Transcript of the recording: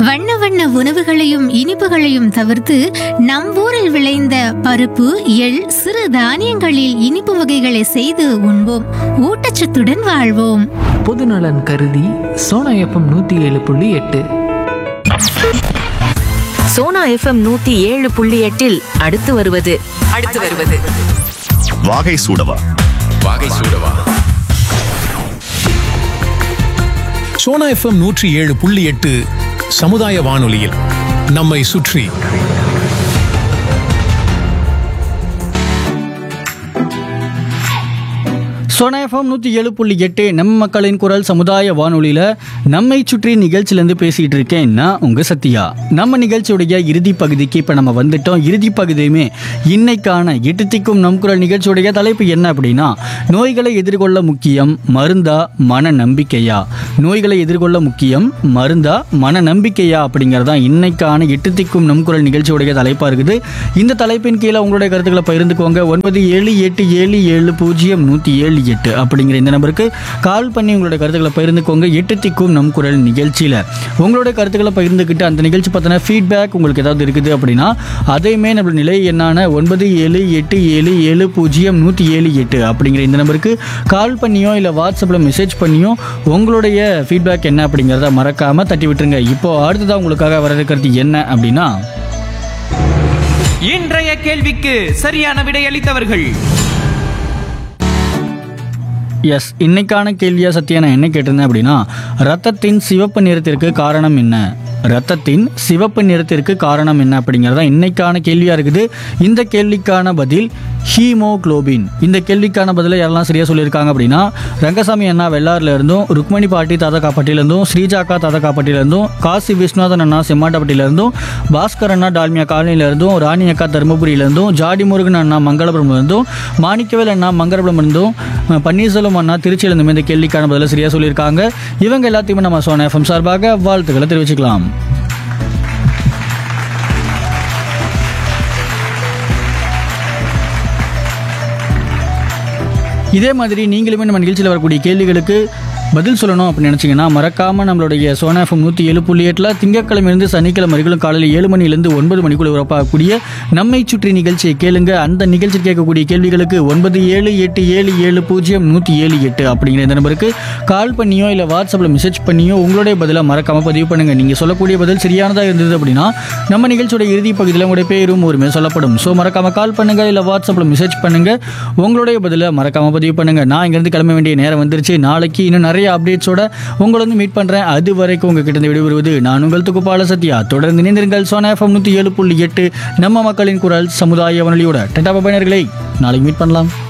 வண்ண வண்ண உணவுகளையும் இனிப்புகளையும் தவிர்த்து நம் ஊரில் விளைந்த பருப்பு எள் சிறு தானியங்களில் இனிப்பு வகைகளை செய்து உண்போம் ஊட்டச்சத்துடன் வாழ்வோம் பொதுநலன் கருதி சோனா எஃப்எம் நூற்றி ஏழு புள்ளி எட்டு சோனா எஃப்எம் நூத்தி ஏழு புள்ளி எட்டில் அடுத்து வருவது அடுத்து வருவது வாகை சூடவா வாகை சூடவா சோனா எஃப்எம் நூற்றி ஏழு புள்ளி எட்டு சமுதாய வானொலியில் நம்மை சுற்றி சோனா எஃப்எம் நூற்றி ஏழு புள்ளி எட்டு நம்ம மக்களின் குரல் சமுதாய வானொலியில் நம்மை சுற்றி நிகழ்ச்சியிலேருந்து பேசிகிட்டு இருக்கேன் நான் உங்கள் சத்யா நம்ம நிகழ்ச்சியுடைய இறுதி பகுதிக்கு இப்போ நம்ம வந்துட்டோம் இறுதி பகுதியுமே இன்னைக்கான எட்டு திக்கும் நம் குரல் நிகழ்ச்சியுடைய தலைப்பு என்ன அப்படின்னா நோய்களை எதிர்கொள்ள முக்கியம் மருந்தா மன நம்பிக்கையா நோய்களை எதிர்கொள்ள முக்கியம் மருந்தா மன நம்பிக்கையா அப்படிங்கிறது தான் இன்னைக்கான எட்டு திக்கும் நம் குரல் நிகழ்ச்சியுடைய தலைப்பாக இருக்குது இந்த தலைப்பின் கீழே உங்களுடைய கருத்துக்களை பகிர்ந்துக்கோங்க ஒன்பது ஏழு எட்டு ஏழு ஏழு பூஜ்ஜியம் நூற்றி ஏழு எட்டு அப்படிங்கிற இந்த நம்பருக்கு கால் பண்ணி உங்களுடைய கருத்துக்களை பகிர்ந்துக்கோங்க எட்டு திக்கும் நம் குரல் நிகழ்ச்சியில் உங்களுடைய கருத்துக்களை பகிர்ந்துக்கிட்டு அந்த நிகழ்ச்சி பார்த்தோன்னா ஃபீட்பேக் உங்களுக்கு ஏதாவது இருக்குது அப்படின்னா அதையுமே நம்ம நிலை என்னான ஒன்பது ஏழு எட்டு ஏழு ஏழு பூஜ்ஜியம் நூற்றி ஏழு எட்டு அப்படிங்கிற இந்த நம்பருக்கு கால் பண்ணியோ இல்லை வாட்ஸ்அப்பில் மெசேஜ் பண்ணியோ உங்களுடைய ஃபீட்பேக் என்ன அப்படிங்கிறத மறக்காமல் தட்டி விட்டுருங்க இப்போ அடுத்ததாக உங்களுக்காக வர இருக்கிறது என்ன அப்படின்னா இன்றைய கேள்விக்கு சரியான விடையளித்தவர்கள் எஸ் இன்னைக்கான கேள்வியா சத்யா நான் என்ன கேட்டிருந்தேன் அப்படின்னா ரத்தத்தின் சிவப்பு நிறத்திற்கு காரணம் என்ன ரத்தத்தின் சிவப்பு நிறத்திற்கு காரணம் என்ன அப்படிங்கிறதா இன்னைக்கான கேள்வியா இருக்குது இந்த கேள்விக்கான பதில் ஹீமோகுளோபின் இந்த கேள்விக்கான பதிலை யாரெல்லாம் சரியா சொல்லியிருக்காங்க அப்படின்னா ரங்கசாமி அண்ணா வெள்ளாறுல இருந்தும் ருக்மணி பாட்டி தாதகாப்பட்டியில இருந்தும் ஸ்ரீஜாக்கா தாதகாப்பட்டியில இருந்தும் காசி விஸ்வநாதன் அண்ணா செம்மாட்டப்பட்டியில இருந்தும் பாஸ்கர் அண்ணா டால்மியா காலனியில இருந்தும் ராணி அக்கா தருமபுரியில இருந்தும் ஜாடி முருகன் அண்ணா மங்களபுரம் இருந்தும் மாணிக்கவேல் அண்ணா மங்களபுரம் இருந்தும் அஹ், பன்னீர்செல்வம் அண்ணா திருச்சியில இருந்தும் இந்த கேள்விக்கான பதிலை சரியா சொல்லியிருக்காங்க இவங்க எல்லாத்தையுமே நம்ம சோனா எஃப்எம் சார்பாக வாழ்த்துக்களை தெரிவிச்சுக்கலாம் இதே மாதிரி நீங்களுமே நம்ம நிகழ்ச்சியில் வரக்கூடிய கேள்விகளுக்கு பதில் சொல்லணும் அப்படின்னு நினச்சிங்கன்னா மறக்காமல் நம்மளுடைய சோனா எஃப்எம் நூற்றி ஏழு புள்ளி எட்டில் திங்கட்கிழமையிலிருந்து சனிக்கிழமை வரைக்கும் காலையில் ஏழு மணிலேருந்து ஒன்பது மணிக்குள்ள உறப்பாகக்கூடிய நம்மை சுற்றி நிகழ்ச்சியை கேளுங்க அந்த நிகழ்ச்சி கேட்கக்கூடிய கேள்விகளுக்கு ஒன்பது ஏழு எட்டு ஏழு ஏழு பூஜ்ஜியம் நூற்றி ஏழு எட்டு அப்படிங்கிற இந்த நம்பருக்கு கால் பண்ணியோ இல்லை வாட்ஸ்அப்பில் மெசேஜ் பண்ணியோ உங்களுடைய பதிலை மறக்காமல் பதிவு பண்ணுங்கள் நீங்கள் சொல்லக்கூடிய பதில் சரியானதாக இருந்தது அப்படின்னா நம்ம நிகழ்ச்சியோட இறுதி பகுதியில் உங்களுடைய பேரும் ஒருமே சொல்லப்படும் ஸோ மறக்காமல் கால் பண்ணுங்க இல்லை வாட்ஸ்அப்பில் மெசேஜ் பண்ணுங்க உங்களுடைய பதிலை மறக்காமல் பதிவு பண்ணுங்க நான் இங்கேருந்து கிளம்ப வேண்டிய நேரம் வந்துருச்சு நாளைக்கு இன்னும் நிறைய அப்டேட்ஸோட உங்களை வந்து மீட் பண்ணுறேன் அது வரைக்கும் உங்ககிட்ட இருந்து விடைபெறுவது நான் உங்கள் துக்குப்பால சத்யா தொடர்ந்து இணைந்திருங்கள் சோனா எஃப்எம் நூற்றி ஏழு புள்ளி எட்டு நம்ம மக்களின் குரல் சமுதாய வானொலியோட டெட்டா பையனர்களை நாளைக்கு மீட் பண்ணலாம்